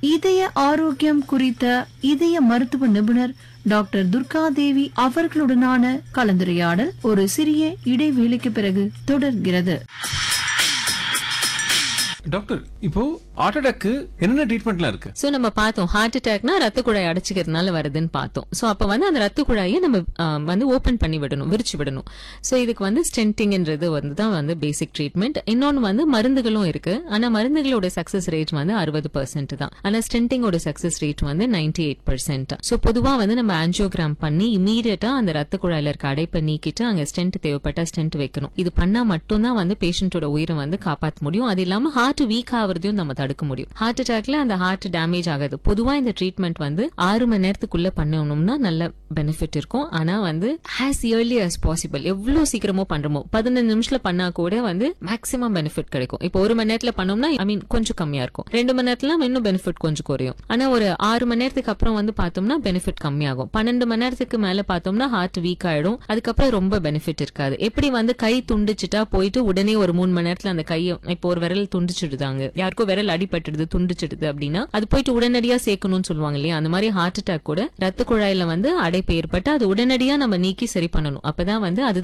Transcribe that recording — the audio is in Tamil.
இதய ஆரோக்கியம் குறித்த இதய மருத்துவ நிபுணர் டாக்டர் துர்கா தேவி அவர்களுடனான கலந்துரையாடல் ஒரு சிறிய இடைவேளைக்கு பிறகு தொடர்கிறது டாக்டர் இப்போ ஹார்ட் அட்டாக்கு என்னென்ன ட்ரீட்மெண்ட்லாம் இருக்கு சோ நம்ம பார்த்தோம் ஹார்ட் அட்டாக்னா ரத்த குழாய் அடைச்சிக்கிறதுனால வருதுன்னு பார்த்தோம் சோ அப்ப வந்து அந்த ரத்த குழாயை நம்ம ஆ, வந்து ஓபன் பண்ணி விடணும் விரிச்சு விடணும் சோ இதுக்கு வந்து ஸ்டென்டிங்ன்றது வந்து தான் வந்து பேசிக் ட்ரீட்மெண்ட் இன்னொன்னு வந்து மருந்துகளும் இருக்கு ஆனா மருந்துகளோட சக்சஸ் ரேட் வந்து அறுபது பர்சன்ட் தான் ஆனா ஸ்டென்டிங்கோட சக்சஸ் ரேட் வந்து நைன்டி எயிட் பர்சன்ட் சோ பொதுவா வந்து நம்ம ஆன்ஜியோகிராம் பண்ணி இமீடியட்டா அந்த ரத்த குழாயில இருக்க அடைப்பை நீக்கிட்டு அங்க ஸ்டென்ட் தேவைப்பட்டா ஸ்டென்ட் வைக்கணும் இது பண்ணா மட்டும்தான் வந்து பேஷண்டோட உயிரை வந்து காப்பாற்ற முடியும் அது இல்லாம ஹார்ட் வீக் ஆகுறதையும் நம்ம தடுக்க முடியும் ஹார்ட் அட்டாக்ல அந்த ஹார்ட் டேமேஜ் ஆகாது பொதுவா இந்த ட்ரீட்மெண்ட் வந்து ஆறு மணி நேரத்துக்குள்ள பண்ணணும்னா நல்ல பெனிஃபிட் இருக்கும் ஆனா வந்து ஆஸ் இயர்லி as பாசிபிள் எவ்வளவு சீக்கிரமோ பண்றோமோ பதினஞ்சு நிமிஷத்துல பண்ணா கூட வந்து மேக்ஸிமம் பெனிஃபிட் கிடைக்கும் இப்போ ஒரு மணி நேரத்துல பண்ணோம்னா ஐ மீன் கொஞ்சம் கம்மியா இருக்கும் ரெண்டு மணி நேரத்துல இன்னும் பெனிஃபிட் கொஞ்சம் குறையும் ஆனா ஒரு ஆறு மணி நேரத்துக்கு அப்புறம் வந்து பார்த்தோம்னா பெனிஃபிட் கம்மியாகும் பன்னெண்டு மணி நேரத்துக்கு மேல பார்த்தோம்னா ஹார்ட் வீக் ஆயிடும் அதுக்கப்புறம் ரொம்ப பெனிஃபிட் இருக்காது எப்படி வந்து கை துண்டிச்சிட்டா போயிட்டு உடனே ஒரு மூணு மணி நேரத்துல அந்த கையை இப்போ ஒரு விரல் துண்டிச்சிடுதாங்க யாருக்கோ விரல் அடிபட்டுடுது துண்டிச்சிடுது அப்படின்னா அது போயிட்டு உடனடியா சேர்க்கணும்னு சொல்லுவாங்க இல்லையா அந்த மாதிரி ஹார்ட் அட்டாக் கூட ரத்த குழாயில வந்து அடைப்பு ஏற்பட்டு அது உடனடியா நம்ம நீக்கி சரி பண்ணணும் அப்பதான் வந்து அது